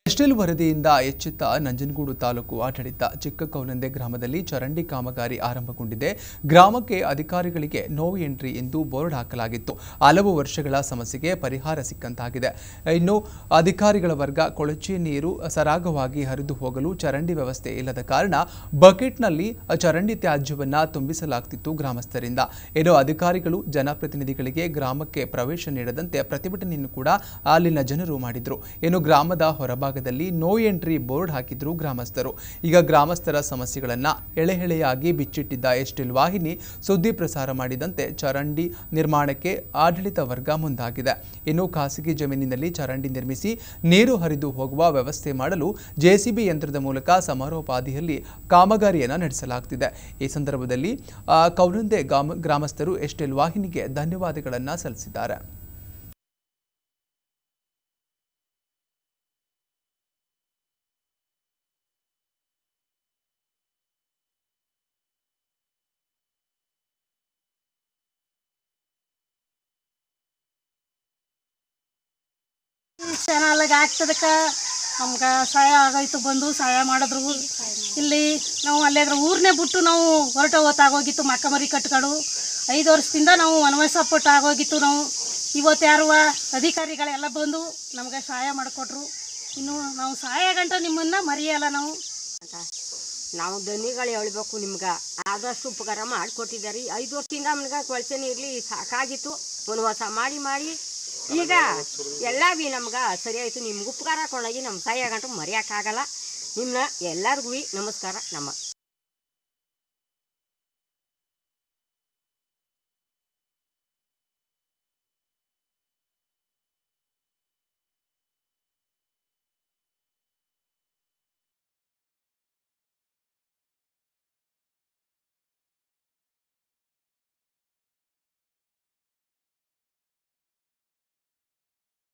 ಎಸ್ಟೆಲ್ ವರದಿಯಿಂದ ಎಚ್ಚೆತ್ತ ನಂಜನಗೂಡು ತಾಲೂಕು ಆಡಳಿತ ಚಿಕ್ಕಕೌಲಂದೆ ಗ್ರಾಮದಲ್ಲಿ ಚರಂಡಿ ಕಾಮಗಾರಿ ಆರಂಭಗೊಂಡಿದೆ ಗ್ರಾಮಕ್ಕೆ ಅಧಿಕಾರಿಗಳಿಗೆ ನೋ ಎಂಟ್ರಿ ಎಂದು ಬೋರ್ಡ್ ಹಾಕಲಾಗಿತ್ತು ಹಲವು ವರ್ಷಗಳ ಸಮಸ್ಯೆಗೆ ಪರಿಹಾರ ಸಿಕ್ಕಂತಾಗಿದೆ ಇನ್ನು ಅಧಿಕಾರಿಗಳ ವರ್ಗ ಕೊಳಚೆ ನೀರು ಸರಾಗವಾಗಿ ಹರಿದು ಹೋಗಲು ಚರಂಡಿ ವ್ಯವಸ್ಥೆ ಇಲ್ಲದ ಕಾರಣ ಬಕೆಟ್ನಲ್ಲಿ ಚರಂಡಿ ತ್ಯಾಜ್ಯವನ್ನ ತುಂಬಿಸಲಾಗ್ತಿತ್ತು ಗ್ರಾಮಸ್ಥರಿಂದ ಇನ್ನು ಅಧಿಕಾರಿಗಳು ಜನಪ್ರತಿನಿಧಿಗಳಿಗೆ ಗ್ರಾಮಕ್ಕೆ ಪ್ರವೇಶ ನೀಡದಂತೆ ಪ್ರತಿಭಟನೆಯನ್ನು ಕೂಡ ಅಲ್ಲಿನ ಜನರು ಮಾಡಿದ್ರು ಇನ್ನು ಗ್ರಾಮದ ಹೊರಭಾಗದಲ್ಲಿ ನೋ ಎಂಟ್ರಿ ಬೋರ್ಡ್ ಹಾಕಿದ್ರು ಗ್ರಾಮಸ್ಥರು ಈಗ ಗ್ರಾಮಸ್ಥರ ಸಮಸ್ಯೆಗಳನ್ನ ಎಳೆಹೆಳೆಯಾಗಿ ಬಿಚ್ಚಿಟ್ಟಿದ್ದ ಎಸ್ಟಿಲ್ ವಾಹಿನಿ ಸುದ್ದಿ ಪ್ರಸಾರ ಮಾಡಿದಂತೆ ಚರಂಡಿ ನಿರ್ಮಾಣಕ್ಕೆ ಆಡಳಿತ ವರ್ಗ ಮುಂದಾಗಿದೆ ಇನ್ನು ಖಾಸಗಿ ಜಮೀನಿನಲ್ಲಿ ಚರಂಡಿ ನಿರ್ಮಿಸಿ ನೀರು ಹರಿದು ಹೋಗುವ ವ್ಯವಸ್ಥೆ ಮಾಡಲು ಜೆಸಿಬಿ ಯಂತ್ರದ ಮೂಲಕ ಸಮಾರೋಪಾದಿಯಲ್ಲಿ ಕಾಮಗಾರಿಯನ್ನು ನಡೆಸಲಾಗ್ತಿದೆ ಈ ಸಂದರ್ಭದಲ್ಲಿ ಆ, ಕೌಲಂದೆ ಗ್ರಾಮ ಗ್ರಾಮಸ್ಥರು ಎಸ್ಟೆಲ್ ವಾಹಿನಿಗೆ ಧನ್ಯವಾದಗಳನ್ನು ಸಲ್ಲಿಸಿದ್ದಾರೆ ಚಾನಲ್ಗೆ ಹಾಕ್ತದಕ್ಕೆ ನಮ್ಗೆ ಸಹಾಯ ಆಗೋಯ್ತು ಬಂದು ಸಹಾಯ ಮಾಡಿದ್ರು ಇಲ್ಲಿ ನಾವು ಅಲ್ಲೇದ್ರ ಊರನ್ನೇ ಬಿಟ್ಟು ನಾವು ಹೊರಟು ಹೊತ್ತಾಗೋಗಿತ್ತು ಮಕ್ಕ ಮರಿ ಕಟ್ಕೊಂಡು ಐದು ವರ್ಷದಿಂದ ನಾವು ವನವಾಸಪಟ್ಟು ಆಗೋಗಿತ್ತು ನಾವು ಇವತ್ತು ಯಾರು ಅಧಿಕಾರಿಗಳೆಲ್ಲ ಬಂದು ನಮಗೆ ಸಹಾಯ ಮಾಡಿಕೊಟ್ರು ಇನ್ನು ನಾವು ಸಹಾಯ ಗಂಟ ನಿಮ್ಮನ್ನು ಮರೆಯಲ್ಲ ನಾವು ಅಂತ ನಾವು ದನಿಗಳು ಹೇಳ್ಬೇಕು ನಿಮ್ಗೆ ಆದಷ್ಟು ಉಪಕಾರ ಮಾಡಿಕೊಟ್ಟಿದ್ದಾರೆ ಐದು ವರ್ಷದಿಂದ ನಮ್ಗೆ ಕೊಳಚೆ ನೀರ್ಲಿ ಸಾಕಾಗಿತ್ತು ವನವಾಸ ಮಾಡಿ ಮಾಡಿ ಈಗ ಎಲ್ಲ ಬಿ ನಮ್ಗೆ ಸರಿ ಆಯಿತು ನಿಮ್ಗೆ ಉಪಕಾರ ಕೊಂಡೋಗಿ ನಮ್ಮ ತಾಯಿ ಗಂಟು ಮರೆಯೋಕ್ಕಾಗಲ್ಲ ನಿಮ್ಮನ್ನ ಎಲ್ಲರಿಗೂ ನಮಸ್ಕಾರ ನಮ್ಮ